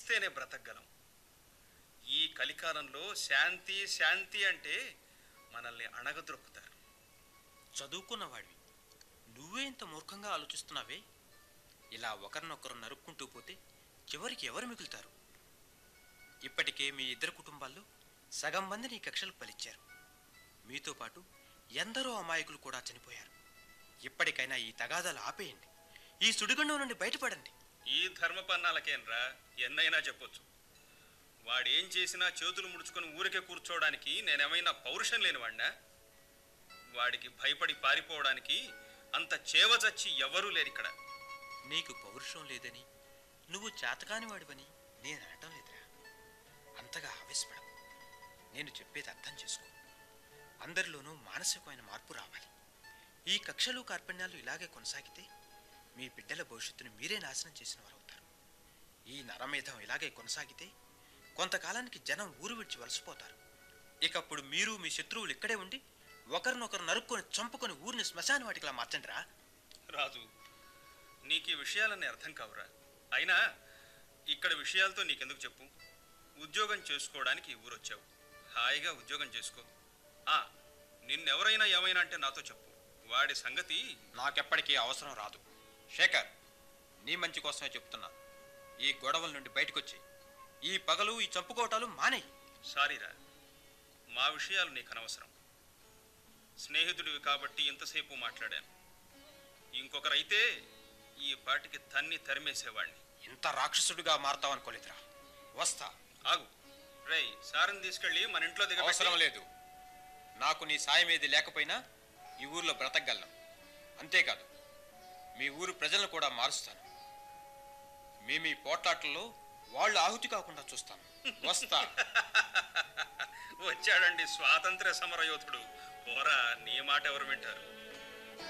కలిస్తేనే బ్రతకగలం ఈ కలికాలంలో శాంతి శాంతి అంటే మనల్ని అణగద్రొక్కుతారు చదువుకున్నవాడివి నువ్వే ఇంత మూర్ఖంగా ఆలోచిస్తున్నావే ఇలా ఒకరినొకరు నరుక్కుంటూ పోతే చివరికి ఎవరు మిగులుతారు ఇప్పటికే మీ ఇద్దరు కుటుంబాల్లో సగం మందిని ఈ కక్షలు పలిచ్చారు మీతో పాటు ఎందరో అమాయకులు కూడా చనిపోయారు ఇప్పటికైనా ఈ తగాదాలు ఆపేయండి ఈ సుడిగుండం నుండి బయటపడండి ఈ ధర్మపన్నాలకేనరా ఎన్నైనా చెప్పొచ్చు వాడేం చేసినా చేతులు ముడుచుకొని ఊరికే కూర్చోవడానికి నేనేమైనా పౌరుషం లేనివాడినా వాడికి భయపడి పారిపోవడానికి అంత చేవచచ్చి ఎవరూ లేరు ఇక్కడ నీకు పౌరుషం లేదని నువ్వు చేతకాని వాడివని నేను అనటం లేదురా అంతగా ఆవేశపడవు నేను చెప్పేది అర్థం చేసుకో అందరిలోనూ మానసికమైన మార్పు రావాలి ఈ కక్షలు కార్పణ్యాలు ఇలాగే కొనసాగితే మీ బిడ్డల భవిష్యత్తును మీరే నాశనం చేసిన వారు అవుతారు ఈ నరమేధం ఇలాగే కొనసాగితే కొంతకాలానికి జనం ఊరు విడిచి వలసిపోతారు ఇకప్పుడు మీరు మీ శత్రువులు ఇక్కడే ఉండి ఒకరినొకరు నరుక్కొని చంపుకొని ఊరిని శ్మశాన వాటికిలా మార్చండి రా రాజు నీకు ఈ విషయాలన్నీ అర్థం కావురా అయినా ఇక్కడ విషయాలతో నీకెందుకు చెప్పు ఉద్యోగం చేసుకోవడానికి ఈ ఊరొచ్చావు హాయిగా ఉద్యోగం చేసుకో ఆ నిన్నెవరైనా ఏమైనా అంటే నాతో చెప్పు వాడి సంగతి నాకెప్పటికీ అవసరం రాదు శేఖర్ నీ మంచి కోసమే చెప్తున్నా ఈ గొడవల నుండి బయటకొచ్చి ఈ పగలు ఈ చంపుకోవటాలు మానేయి సారీరా మా విషయాలు నీకు అనవసరం స్నేహితుడివి కాబట్టి ఇంతసేపు మాట్లాడాను ఇంకొకరైతే ఈ పాటికి తన్ని తరిమేసేవాణ్ణి ఇంత రాక్షసుడిగా మారతావనుకోలేదురా వస్తా ఆగు రేయ్ సారం తీసుకెళ్ళి మన ఇంట్లో అవసరం దిగబెట్టి లేదు నాకు నీ సాయం ఏది లేకపోయినా ఈ ఊర్లో బ్రతకగలను అంతేకాదు మీ ఊరు ప్రజలను కూడా మారుస్తాను మీ మీ పోట్లాట్లలో వాళ్ళు ఆహుతి కాకుండా చూస్తాను వస్తా వచ్చాడండి స్వాతంత్ర సమర యోధుడు పోరా నీ మాట ఎవరు వింటారు